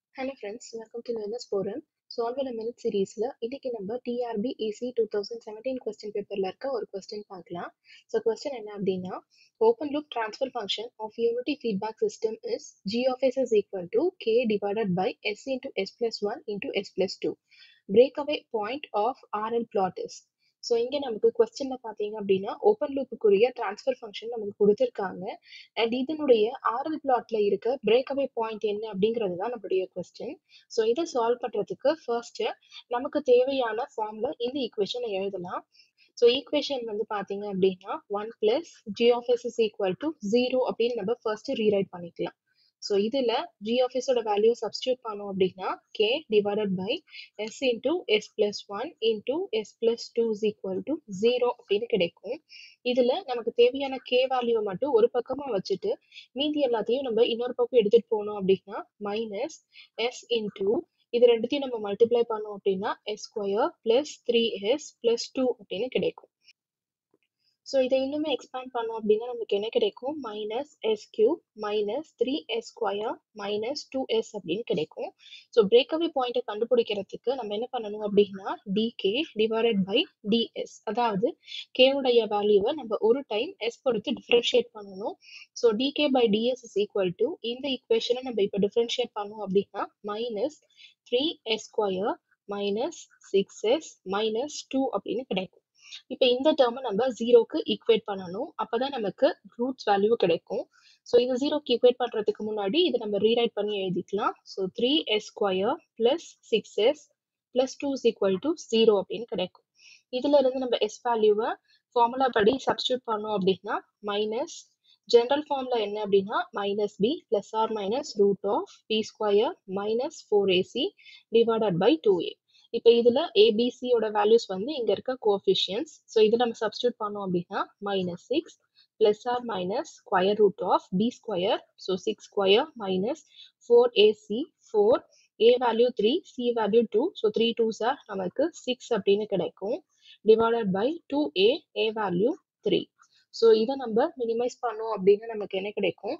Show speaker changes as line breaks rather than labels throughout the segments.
hello friends welcome to learners forum solve in minute சீரீஸில் இன்னைக்கு நம்ம TRB AC two thousand seventeen question பேப்பரில் இருக்க ஒரு கொஸ்டின் பார்க்கலாம் ஸோ கொஸ்டின் என்ன அப்படின்னா open loop transfer function of unity feedback system is G of S is equal to K divided by S into S plus one into S plus two break away point of RL plot is so இங்கே நமக்கு கொஸ்டின்ல பார்த்தீங்க அப்படின்னா open லூப்புக்குரிய transfer function நமக்கு கொடுத்துருக்காங்க and இதனுடைய RL பிளாட்ல இருக்க break away point என்ன அப்படிங்கிறது தான் நம்மளுடைய கொஸ்டின் ஸோ இதை சால்வ் பண்ணுறதுக்கு ஃபர்ஸ்ட் நமக்கு தேவையான ஃபார்ம்ல இந்த ஈக்குவேஷனை எழுதலாம் ஸோ ஈக்குவேஷன் வந்து பார்த்தீங்க அப்படின்னா one plus G of S is equal to zero அப்படின்னு நம்ம ஃபர்ஸ்ட் ரீரைட் பண்ணிக்கலாம் ஸோ இதில் ஜி ஆஃப் எஸோட வேல்யூ சப்ஸ்டியூட் பண்ணோம் அப்படின்னா K divided by S into S plus one into S plus two is equal to zero அப்படின்னு கிடைக்கும் இதில் நமக்கு தேவையான கே வேல்யூவை மட்டும் ஒரு பக்கமாக வச்சுட்டு மீதி எல்லாத்தையும் நம்ம இன்னொரு பக்கம் எடுத்துகிட்டு போனோம் அப்படின்னா மைனஸ் எஸ் இன்டூ இது ரெண்டுத்தையும் நம்ம மல்டிப்ளை பண்ணோம் அப்படின்னா S square plus three S plus two அப்படின்னு கிடைக்கும் ஸோ இதை இன்னுமே எக்ஸ்பேண்ட் பண்ணோம் அப்படின்னா நமக்கு என்ன கிடைக்கும் minus S cube minus three S square minus two S அப்படின்னு கிடைக்கும் ஸோ பிரேக்அவே பாயிண்ட்டை கண்டுபிடிக்கிறதுக்கு நம்ம என்ன பண்ணணும் அப்படின்னா டிகே டிவைடட் பை டிஎஸ் அதாவது கேவுடைய வேல்யூவை நம்ம ஒரு டைம் எஸ் பொறுத்து டிஃப்ரென்ஷியேட் பண்ணணும் so DK by DS is equal to இந்த ஈக்குவேஷனை நம்ம இப்போ டிஃப்ரென்ஷியேட் பண்ணோம் அப்படின்னா minus three S square minus six S minus two அப்படின்னு கிடைக்கும் இப்போ இந்த டேர்மை நம்ம ஜீரோக்கு ஈக்குவேட் பண்ணணும் அப்பதான் நமக்கு ரூட்ஸ் வேல்யூ கிடைக்கும் ஸோ இது ஜீரோக்கு ஈக்குவேட் பண்ணுறதுக்கு முன்னாடி இதை நம்ம ரீரைட் பண்ணி எழுதிக்கலாம் so three S square plus six S plus two is equal to zero அப்படின்னு கிடைக்கும் இதுல இருந்து நம்ம எஸ் வேல்யூவை ஃபார்முலா படி சப்ஸ்டியூட் பண்ணோம் அப்படின்னா மைனஸ் ஜென்ரல் ஃபார்ம்ல என்ன அப்படின்னா minus B plus or minus root of B square minus four AC divided by two A இப்போ இதில் ஏபிசியோட வேல்யூஸ் வந்து இங்கே இருக்க கோஃபிஷியன்ஸ் ஸோ இதில் நம்ம சப்ஸ்டியூட் பண்ணோம் அப்படின்னா minus six plus or minus square root of B square so six square minus four AC four A value three C value two so three two sir நமக்கு six அப்படின்னு கிடைக்கும் divided by two A A value three so இதை நம்ம minimize பண்ணோம் அப்படின்னா நமக்கு என்ன கிடைக்கும்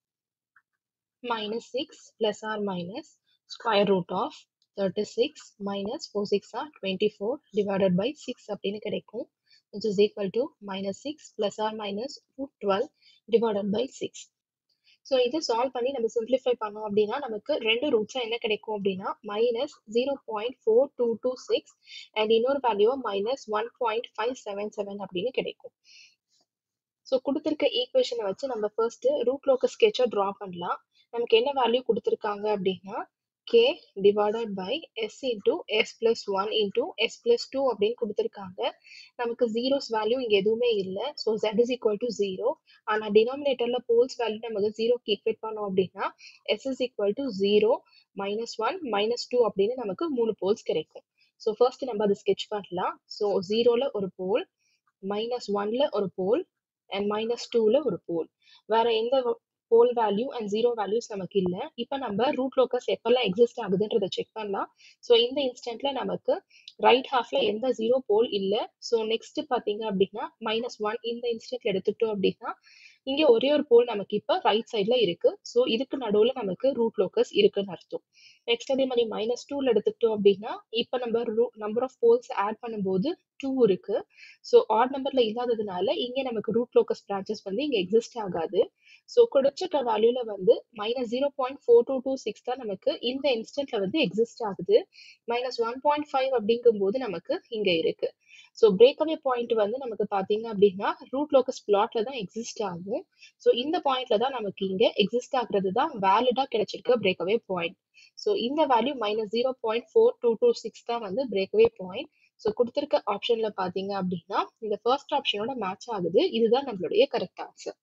minus six plus or minus square root of thirty six minus four six or twenty four divided by six அப்படின்னு கிடைக்கும் which is equal to minus six plus or minus root twelve divided by six so இது solve பண்ணி நம்ம simplify பண்ணோம் அப்படின்னா நமக்கு ரெண்டு ரூட்ஸாக என்ன கிடைக்கும் அப்படின்னா minus zero point four two two six and இன்னொரு வேல்யூவை minus one point five seven seven அப்படின்னு கிடைக்கும் ஸோ கொடுத்துருக்க ஈக்குவேஷனை வச்சு நம்ம ஃபர்ஸ்ட் ரூட் லோக்க ஸ்கெட்சை ட்ரா பண்ணலாம் நமக்கு என்ன வேல்யூ கொடுத்துருக்காங்க அப்படின்னா k divided by s into s plus 1 into s plus 2 அப்படின்னு கொடுத்துருக்காங்க நமக்கு ஜீரோஸ் வேல்யூ இங்கே எதுவுமே இல்லை so z is equal to zero ஆனால் டினாமினேட்டரில் போல்ஸ் வேல்யூ நமக்கு ஜீரோக்கு ஈக்குவேட் பண்ணோம் அப்படின்னா s is equal to zero minus one minus two அப்படின்னு நமக்கு மூணு போல்ஸ் கிடைக்கும் ஸோ ஃபர்ஸ்ட் நம்ம அதை ஸ்கெச் பண்ணலாம் ஸோ ஜீரோவில் ஒரு போல் மைனஸ் ஒன்ல ஒரு போல் அண்ட் மைனஸ் டூவில் ஒரு போல் வேற எந்த pole value and zero values நமக்கு இல்லை இப்போ நம்ம ரூட் லோக்கஸ் எப்பெல்லாம் எக்ஸிஸ்ட் ஆகுதுன்றதை செக் பண்ணலாம் ஸோ இந்த இன்ஸ்டன்ட்ல நமக்கு ரைட் ஹாஃப்ல எந்த ஜீரோ போல் இல்லை ஸோ நெக்ஸ்ட் பார்த்தீங்க அப்படின்னா மைனஸ் ஒன் இந்த இன்ஸ்டன்ட்ல எடுத்துட்டோம் அப்படின்னா இங்கே ஒரே ஒரு போல் நமக்கு இப்போ ரைட் சைட்ல இருக்கு ஸோ இதுக்கு நடுவில் நமக்கு ரூட் லோக்கஸ் இருக்குன்னு அர்த்தம் நெக்ஸ்ட் அதே மாதிரி மைனஸ் டூல எடுத்துக்கிட்டோம் அப்படின்னா இப்போ நம்ம ரூ நம்பர் ஆஃப் போல்ஸ் ஆட் பண்ணும்போது டூ இருக்கு ஸோ ஆட் நம்பர்ல இல்லாததுனால இங்கே நமக்கு ரூட் லோக்கஸ் பிரான்ச்சஸ் வந்து இங்கே எக்ஸிஸ்ட் ஆகாது ஸோ கொடுத்துருக்க வேல்யூல வந்து minus zero point four two two six தான் நமக்கு இந்த இன்ஸ்டன்ட்ல வந்து எக்ஸிஸ்ட் ஆகுது மைனஸ் ஒன் பாயிண்ட் ஃபைவ் அப்படிங்கும்போது நமக்கு இங்க இருக்கு ஸோ பிரேக்அவே பாயிண்ட் வந்து நமக்கு பார்த்தீங்க அப்படின்னா ரூட் லோக்கஸ் பிளாட்ல தான் எக்ஸிஸ்ட் ஆகும் ஸோ இந்த பாயிண்ட்ல தான் நமக்கு இங்க எக்ஸிஸ்ட் ஆகுறது தான் வேலிடா கிடைச்சிருக்க பிரேக்அவே பாயிண்ட் ஸோ இந்த value minus zero point four two two six தான் வந்து பிரேக்அவே பாயிண்ட் ஸோ கொடுத்துருக்க ஆப்ஷன்ல பாத்தீங்க அப்படின்னா இந்த ஃபர்ஸ்ட் ஆப்ஷனோட மேட்ச் ஆகுது இதுதான் நம்மளுடைய கரெக்ட் ஆன்சர்